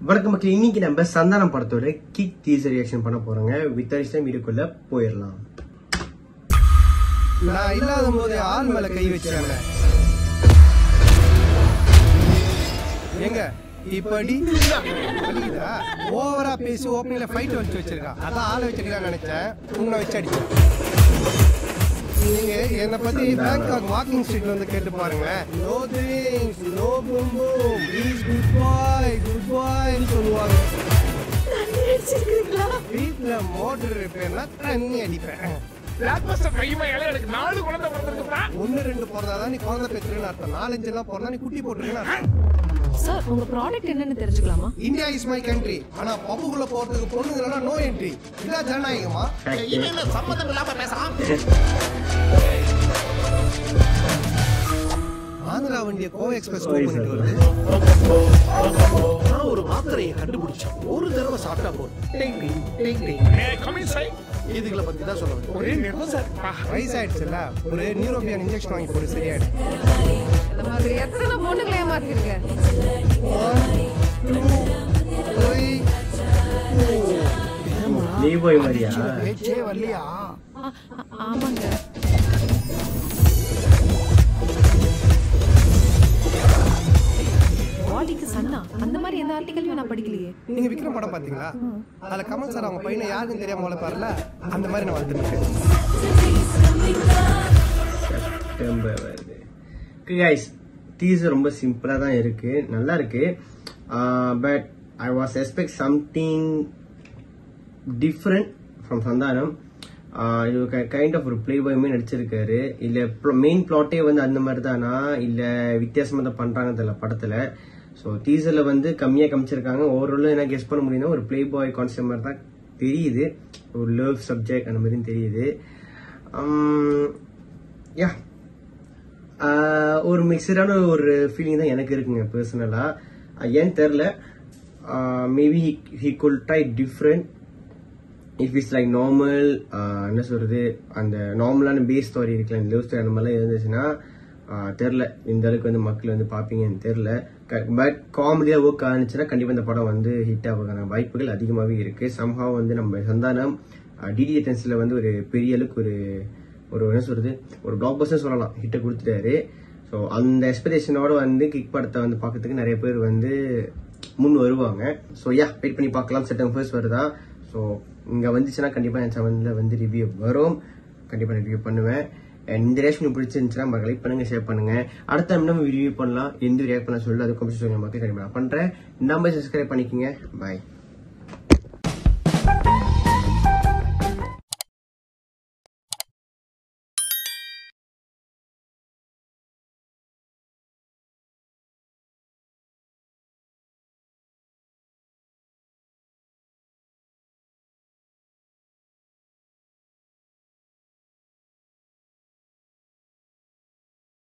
வணக்கம் மக்கள் இன்னைக்கு நம்ம சந்தானம் படத்தோட கிக் டீசர் ரியாக்ஷன் பண்ண போறோங்க வித் டைம் வீடியோக்குள்ள போயிடலாம் நான் இல்லாத போது ஆள் மேல கை வச்சாங்க எங்க இப்படி வலிக்குதா ஓவரா பேசி ஓப்பனிங்ல ஃபைட் வச்சு வச்சிருக்கான் அதான் ஆள் வச்சிருக்கான்னு நினைச்சேன் உன்னை வச்சு அடிச்சேன் நீங்க என்னை பத்தி பேங்காக் வாக்கிங் ஸ்ட்ரீட்ல வந்து கேட்டு பாருங்க no drinks no boom boom please good boy good பாய்னு சொல்லுவாங்க வீட்டுல மோட்டர் ரிப்பேர்னா தண்ணி அடிப்பேன் பிளாக் பஸ்டர் கைமையால எனக்கு நாலு குழந்தை பிறந்திருக்குப்பா ஒன்னு ரெண்டு பிறந்தாதான் நீ குழந்தை பெற்றுன்னு அர்த்தம் நாலஞ்சு எல்லாம் பிறந்தா நீ குட்டி போட்டுருக்குன்னு அர்த்தம் சார் உங்க ப்ராடக்ட் என்னன்னு தெரிஞ்சுக்கலாமா இந்தியா இஸ் மை கண்ட்ரி ஆனா பப்புக்குள்ள போறதுக்கு பொண்ணுங்களா நோ என்ட்ரி இதான் ஜனநாயகமா சம்மந்தம் இல்லாம பேசாம ஆந்திரா வண்டிய கோ எக்ஸ்பிரஸ் பண்ணிட்டு வருது நான் ஒரு மாத்திரையை கண்டுபிடிச்சேன் ஒரு தடவை சாப்பிட்டா போதும் டிங் டிங், டிங் டிங். கமிங் சை இதுகளை பத்தி தான் சொல்ல வந்தேன். ஒரே நிறம் சார் வயசாயிடுச்சுல்ல ஒரு நியூரோபியன் இன்ஜெக்ஷன் வாங்கி போடு சரியாயிடும் இந்த மாதிரி எத்தனை பொண்ணுங்களை ஏமாத்திருக்க Three, நீ போய் மாதிரியா பேச்சே வரலையா ஆ, ஆ, ஆமாங்க பாடிக்கு சன்னா அந்த மாதிரி எந்த ஆர்டிகலையும் நான் படிக்கலையே நீங்க விக்ரம் படம் பாத்தீங்களா அதுல கமல் சார் அவங்க பையனை யாருக்கும் தெரியாம வளர்ப்பாருல அந்த மாதிரி நான் வளர்த்துருக்கேன் செப்டம்பர் வருது கைஸ் டீசர் ரொம்ப சிம்பிளா தான் இருக்கு நல்லா இருக்கு but I was expect something different from Santhanam ஆஹ் இது கைண்ட் ஆஃப் ஒரு பிளே பாயுமே நடிச்சிருக்காரு இல்ல மெயின் பிளாட்டே வந்து அந்த மாதிரி தானா இல்ல வித்தியாசமா தான் பண்றாங்க தெரியல படத்துல ஸோ டீசர்ல வந்து கம்மியா காமிச்சிருக்காங்க ஓவரால் என்ன கெஸ் பண்ண முடியும்னா ஒரு பிளே பாய் கான்செப்ட் மாதிரி தான் தெரியுது ஒரு லவ் சப்ஜெக்ட் அந்த மாதிரி தெரியுது யா ஆஹ் ஒரு மிக்சடான ஒரு ஃபீலிங் தான் எனக்கு இருக்குங்க பர்சனலா ஏன்னு தெரில maybe he could try different if it's like normal என்ன சொல்றது அந்த நார்மலான பேஸ் ஸ்டோரி இருக்குல்ல லவ் ஸ்டோரி அந்த மாதிரிலாம் இருந்துச்சுன்னா ஆஹ் தெரில இந்த அளவுக்கு வந்து மக்கள் வந்து பார்ப்பீங்கன்னு தெரில பட் காமெடியாக ஒர்க் ஆனிச்சுன்னா கண்டிப்பாக இந்த படம் வந்து ஹிட் ஆகிறதுக்கான வாய்ப்புகள் அதிகமாகவே இருக்கு சம்ஹாவ் வந்து நம்ம சந்தானம் டிடி டென்ஸில் வந்து ஒரு பெரிய அளவுக்கு ஒரு ஒரு என்ன சொல்றது ஒரு பிளாக் பஸ்டர் சொல்லலாம் ஹிட்டை கொடுத்துட்டாரு ஸோ அந்த எக்ஸ்பெக்டேஷனோட வந்து கிக் படத்தை வந்து பார்க்கறதுக்கு நிறைய பேர் வந்து முன் வருவாங்க ஸோ யா வெயிட் பண்ணி பார்க்கலாம் செட்டம் ஃபர்ஸ்ட் வருதா ஸோ இங்கே வந்துச்சுன்னா கண்டிப்பாக என் சேனலில் வந்து ரிவ்யூ வரும் கண்டிப்பாக ரிவ்யூ பண்ணுவேன் And இந்த ரேஷன் பிடிச்சிருந்துச்சுன்னா நம்ம லைக் பண்ணுங்க ஷேர் பண்ணுங்க அடுத்த time நம்ம ரிவ்யூ பண்ணலாம் எந்த ரியாக்ட் பண்ண சொல்லி அது கமெண்ட் சொல்லி மக்கள் கண்டிப்பாக நான் பண்ணுறேன் நம்ம சப்ஸ்கிரைப் பண்ணிக்கோங்க பாய்